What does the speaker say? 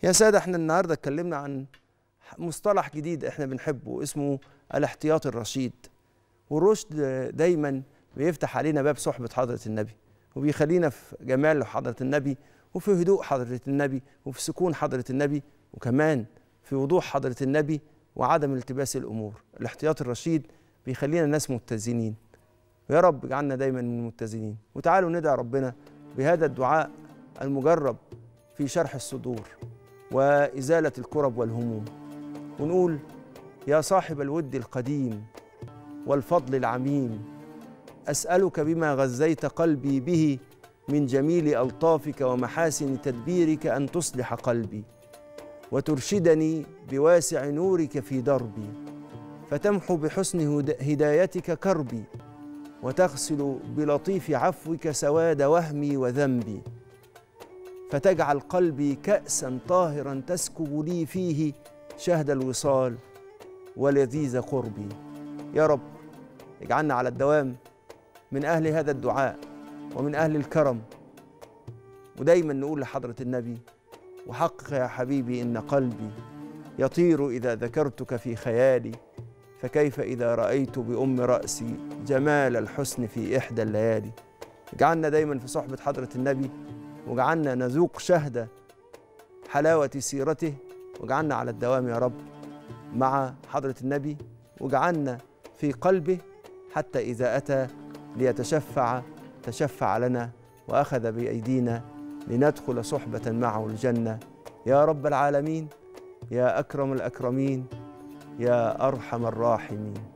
يا سادة احنا النهاردة اتكلمنا عن مصطلح جديد احنا بنحبه اسمه الاحتياط الرشيد والرشد دايما بيفتح علينا باب صحبة حضرة النبي وبيخلينا في جمال حضرة النبي وفي هدوء حضرة النبي وفي سكون حضرة النبي وكمان في وضوح حضرة النبي وعدم التباس الأمور الاحتياط الرشيد بيخلينا ناس متزنين ويا رب اجعلنا دايما من المتزنين وتعالوا ندعي ربنا بهذا الدعاء المجرب في شرح الصدور وإزالة الكرب والهموم ونقول يا صاحب الود القديم والفضل العميم أسألك بما غذيت قلبي به من جميل ألطافك ومحاسن تدبيرك أن تصلح قلبي وترشدني بواسع نورك في دربي فتمحو بحسن هدايتك كربي وتغسل بلطيف عفوك سواد وهمي وذنبي فتجعل قلبي كأسا طاهرا تسكب لي فيه شهد الوصال ولذيذ قربي يا رب اجعلنا على الدوام من أهل هذا الدعاء ومن أهل الكرم ودايما نقول لحضرة النبي وحقق يا حبيبي إن قلبي يطير إذا ذكرتك في خيالي فكيف إذا رأيت بأم رأسي جمال الحسن في إحدى الليالي اجعلنا دايما في صحبة حضرة النبي واجعلنا نذوق شهد حلاوة سيرته واجعلنا على الدوام يا رب مع حضرة النبي واجعلنا في قلبه حتى إذا أتى ليتشفع تشفع لنا وأخذ بأيدينا لندخل صحبة معه الجنة يا رب العالمين يا أكرم الأكرمين يا أرحم الراحمين